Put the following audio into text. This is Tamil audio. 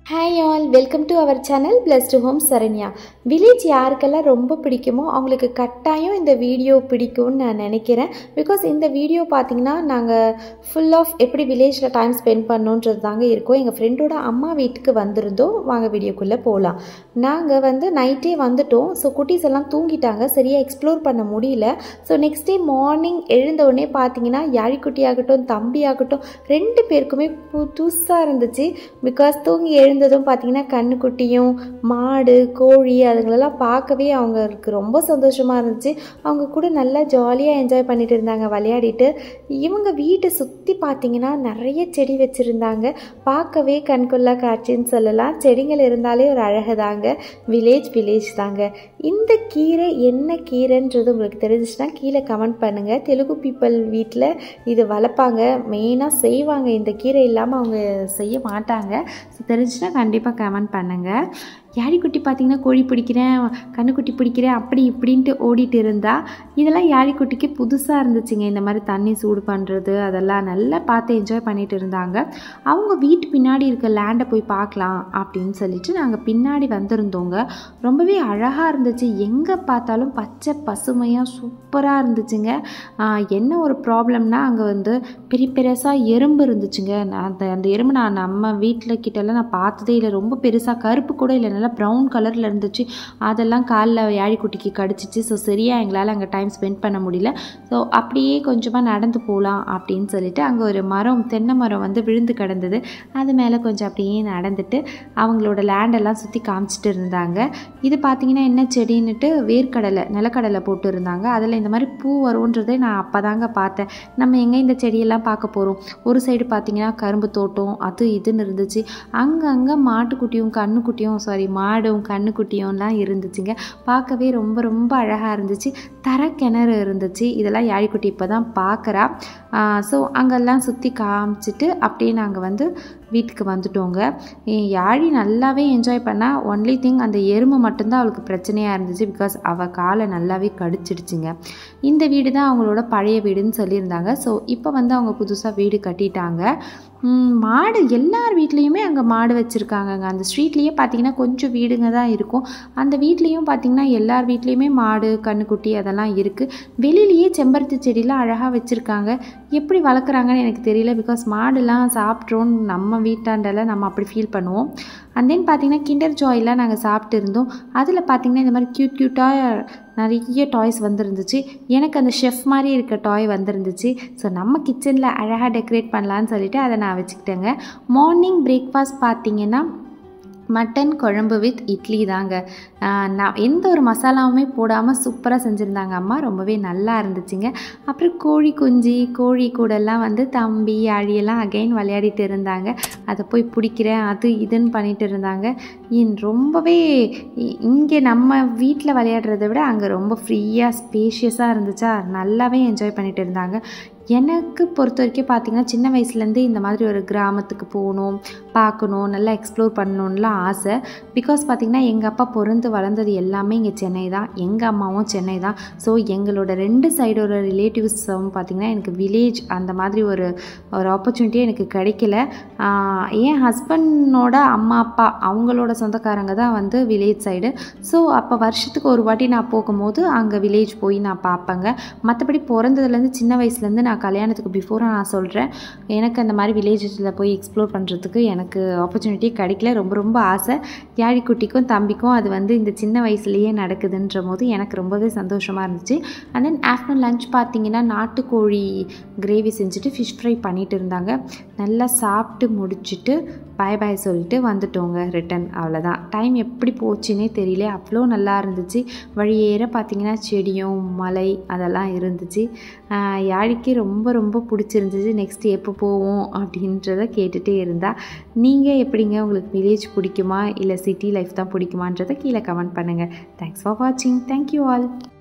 hi all welcome to our channel plus two home Saranya village யாருக்கெல்லாம் ரொம்ப பிடிக்குமோ அவங்களுக்கு கட்டாயம் இந்த வீடியோ பிடிக்கும்னு நான் நினைக்கிறேன் பிகாஸ் இந்த வீடியோ பார்த்தீங்கன்னா நாங்கள் ஃபுல் ஆஃப் எப்படி வில்லேஜில் டைம் ஸ்பெண்ட் பண்ணோன்றது தாங்க இருக்கோம் எங்கள் ஃப்ரெண்டோட அம்மா வீட்டுக்கு வந்திருந்தோம் வாங்க வீடியோக்குள்ளே போகலாம் நாங்கள் வந்து நைட்டே வந்துட்டோம் ஸோ குட்டீஸ் எல்லாம் தூங்கிட்டாங்க சரியாக எக்ஸ்ப்ளோர் பண்ண முடியல ஸோ நெக்ஸ்ட் டே மார்னிங் எழுந்த உடனே பார்த்தீங்கன்னா யாழிக்குட்டி ஆகட்டும் தம்பி ஆகட்டும் ரெண்டு பேருக்குமே புதுசாக இருந்துச்சு பிகாஸ் தூங்கி எழுந்ததும் பார்த்தீங்கன்னா கண்ணுக்குட்டியும் மாடு கோழி அதுங்களெல்லாம் பார்க்கவே அவங்களுக்கு ரொம்ப சந்தோஷமாக இருந்துச்சு அவங்க கூட நல்லா ஜாலியாக என்ஜாய் பண்ணிட்டு இருந்தாங்க விளையாடிட்டு இவங்க வீட்டை சுற்றி பார்த்தீங்கன்னா நிறைய செடி வச்சுருந்தாங்க பார்க்கவே கண்கொள்ளா காட்சின்னு சொல்லலாம் செடிகள் இருந்தாலே ஒரு அழகு தாங்க வில்லேஜ் வில்லேஜ் தாங்க இந்த கீரை என்ன கீரைன்றது உங்களுக்கு தெரிஞ்சிச்சுன்னா கீழே கமெண்ட் பண்ணுங்கள் தெலுங்கு பீப்புள் வீட்டில் இது வளர்ப்பாங்க மெயினாக செய்வாங்க இந்த கீரை இல்லாமல் அவங்க செய்ய மாட்டாங்க ஸோ தெரிஞ்சுன்னா கண்டிப்பாக கமெண்ட் பண்ணுங்கள் யாழிக்குட்டி பார்த்தீங்கன்னா கோழி பிடிக்கிறேன் கண்ணுக்குட்டி பிடிக்கிறேன் அப்படி இப்படின்ட்டு ஓடிட்டு இருந்தா இதெல்லாம் யாழிக்குட்டிக்கு புதுசாக இருந்துச்சுங்க இந்த மாதிரி தண்ணி சூடு பண்ணுறது அதெல்லாம் நல்லா பார்த்து என்ஜாய் பண்ணிட்டு இருந்தாங்க அவங்க வீட்டு பின்னாடி இருக்க லேண்டை போய் பார்க்கலாம் அப்படின்னு சொல்லிட்டு நாங்கள் பின்னாடி வந்திருந்தோங்க ரொம்பவே அழகாக இருந்துச்சு எங்கே பார்த்தாலும் பச்சை பசுமையாக சூப்பராக இருந்துச்சுங்க ஆஹ் என்ன ஒரு ப்ராப்ளம்னா அங்கே வந்து பெரிய பெருசாக எறும்பு இருந்துச்சுங்க நான் அந்த அந்த எறும்பு நான் நம்ம வீட்டில் கிட்டலாம் நான் பார்த்ததே இல்லை ரொம்ப பெருசாக கருப்பு கூட இல்லை நல்லா ப்ரௌன் கலரில் இருந்துச்சு அதெல்லாம் காலில் யாழிக்குட்டிக்கு கடிச்சிச்சு ஸோ சரியாக எங்களால் அங்கே டைம் ஸ்பெண்ட் பண்ண முடியல ஸோ அப்படியே கொஞ்சமாக நடந்து போகலாம் அப்படின்னு சொல்லிட்டு அங்கே ஒரு மரம் தென்னை மரம் வந்து விழுந்து கிடந்தது அது மேலே கொஞ்சம் அப்படியே நடந்துட்டு அவங்களோட லேண்டெல்லாம் சுற்றி காமிச்சிட்டு இருந்தாங்க இது பார்த்தீங்கன்னா என்ன செடின்னுட்டு வேர்க்கடலை நிலக்கடலை போட்டு இருந்தாங்க அதில் இந்த மாதிரி பூ வரும்ன்றதே நான் அப்போ தாங்க பார்த்தேன் நம்ம எங்கே இந்த செடியெல்லாம் பார்க்க போகிறோம் ஒரு சைடு பார்த்தீங்கன்னா கரும்பு தோட்டம் அது இதுன்னு இருந்துச்சு அங்கங்கே மாட்டுக்குட்டியும் கண்ணுக்குட்டியும் சாரி மாடும் கண்ணுக்குட்டியும்லாம் இருந்துச்சுங்க பார்க்கவே ரொம்ப ரொம்ப அழகாக இருந்துச்சு தர கிணறு இருந்துச்சு இதெல்லாம் யாழிக்குட்டி இப்போ தான் பார்க்குறா ஸோ அங்கெல்லாம் சுற்றி காமிச்சிட்டு அப்படியே நாங்கள் வந்து வீட்டுக்கு வந்துட்டோங்க என் யாழி நல்லாவே என்ஜாய் பண்ணால் ஒன்லி திங் அந்த எறும்பு மட்டும்தான் அவளுக்கு பிரச்சனையாக இருந்துச்சு பிகாஸ் அவள் காலை நல்லாவே கடிச்சிடுச்சுங்க இந்த வீடு தான் அவங்களோட பழைய வீடுன்னு சொல்லியிருந்தாங்க ஸோ இப்போ வந்து அவங்க புதுசாக வீடு கட்டிட்டாங்க ம், மாடு எல்லார் வீட்லேயுமே அங்கே மாடு வச்சுருக்காங்கங்க அந்த ஸ்ட்ரீட்லேயே பார்த்தீங்கன்னா கொஞ்சம் வீடுங்க தான் இருக்கும் அந்த வீட்லேயும் பார்த்தீங்கன்னா எல்லார் வீட்லேயுமே மாடு கண்ணுக்குட்டி அதெல்லாம் இருக்குது வெளியிலேயே செம்பருத்தி செடிலாம் அழகாக வச்சுருக்காங்க எப்படி வளர்க்குறாங்கன்னு எனக்கு தெரியல பிகாஸ் மாடுலாம் சாப்பிட்றோன்னு நம்ம வீட்டாண்டல நம்ம அப்படி ஃபீல் பண்ணுவோம் அண்ட் தென் பார்த்தீங்கன்னா கிண்டர் ஜாயெலாம் நாங்கள் சாப்பிட்டு இருந்தோம் அதில் பார்த்தீங்கன்னா இந்த மாதிரி க்யூட் க்யூட்டாக நிறைய டாய்ஸ் வந்துருந்துச்சு எனக்கு அந்த ஷெஃப் மாதிரி இருக்க டாய் வந்துருந்துச்சு ஸோ நம்ம கிச்சனில் அழகாக டெக்கரேட் பண்ணலான்னு சொல்லிட்டு அதை நான் வச்சுக்கிட்டேங்க மார்னிங் பிரேக்ஃபாஸ்ட் பார்த்தீங்கன்னா மட்டன் குழம்பு வித் இட்லி தாங்க ஆஹ் நான் எந்த ஒரு மசாலாவுமே போடாமல் சூப்பராக செஞ்சுருந்தாங்க அம்மா ரொம்பவே நல்லா இருந்துச்சுங்க அப்புறம் கோழி குஞ்சு கோழி கூடெல்லாம் வந்து தம்பி அழியெல்லாம் அகைன் விளையாடிட்டு இருந்தாங்க அதை போய் பிடிக்கிறேன் அது இதுன்னு பண்ணிட்டு இருந்தாங்க இன் ரொம்பவே இங்கே நம்ம வீட்டில் விளையாடுறத விட அங்கே ரொம்ப ஃப்ரீயாக ஸ்பேஷியஸாக இருந்துச்சா நல்லாவே என்ஜாய் பண்ணிட்டு இருந்தாங்க எனக்கு பொறுத்த வரைக்கும் பார்த்தீங்கன்னா சின்ன வயசுலேருந்து இந்த மாதிரி ஒரு கிராமத்துக்கு போகணும் பார்க்கணும் நல்லா எக்ஸ்ப்ளோர் பண்ணணும்லாம் ஆசை பிகாஸ் பார்த்திங்கன்னா எங்கள் அப்பா பிறந்து வளர்ந்தது எல்லாமே இங்கே சென்னை தான் எங்கள் அம்மாவும் சென்னை தான் ஸோ எங்களோட ரெண்டு சைடோட ரிலேட்டிவ்ஸும் பார்த்திங்கன்னா எனக்கு வில்லேஜ் அந்த மாதிரி ஒரு ஒரு ஆப்பர்ச்சுனிட்டியே எனக்கு கிடைக்கல ஆஹ் என் ஹஸ்பண்டோட அம்மா அப்பா அவங்களோட சொந்தக்காரங்க தான் வந்து வில்லேஜ் சைடு ஸோ அப்போ வருஷத்துக்கு ஒரு வாட்டி நான் போகும்போது அங்கே வில்லேஜ் போய் நான் பார்ப்பேங்க மற்றபடி பிறந்ததுலேருந்து சின்ன வயசுலேருந்து நான் கல்யாணத்துக்கு பிஃபோராக நான் சொல்கிறேன் எனக்கு அந்த மாதிரி வில்லேஜஸில் போய் எக்ஸ்ப்ளோர் பண்ணுறதுக்கு எனக்கு ஆப்பர்ச்சுனிட்டி கிடைக்கல ரொம்ப ரொம்ப ஆசை யாழிக்குட்டிக்கும் தம்பிக்கும் அது வந்து இந்த சின்ன வயசுலேயே நடக்குதுன்ற போது எனக்கு ரொம்பவே சந்தோஷமாக இருந்துச்சு அண்ட் தென் ஆஃப்டர்நூன் லஞ்ச் பார்த்தீங்கன்னா நாட்டுக்கோழி கிரேவி செஞ்சுட்டு ஃபிஷ் ஃப்ரை பண்ணிட்டு இருந்தாங்க நல்லா சாப்பிட்டு முடிச்சுட்டு பாய் பாய் சொல்லிட்டு வந்துட்டோங்க ரிட்டன் அவ்வளோதான் டைம் எப்படி போச்சுன்னே தெரியல அவ்வளோ நல்லா இருந்துச்சு வழியேற பார்த்தீங்கன்னா செடியும் மலை அதெல்லாம் இருந்துச்சு ஆஹ் யாழிக்கு ரொம்ப ரொம்ப பிடிச்சிருந்துச்சு நெக்ஸ்ட் எப்போ போவோம் அப்படின்றத கேட்டுகிட்டே இருந்தா நீங்கள் எப்படிங்க உங்களுக்கு வில்லேஜ் பிடிக்குமா இல்லை சிட்டி லைஃப் தான் பிடிக்குமான்றதை கீழே கமெண்ட் பண்ணுங்கள் தேங்க்ஸ் ஃபார் வாட்சிங் தேங்க்யூ ஆல்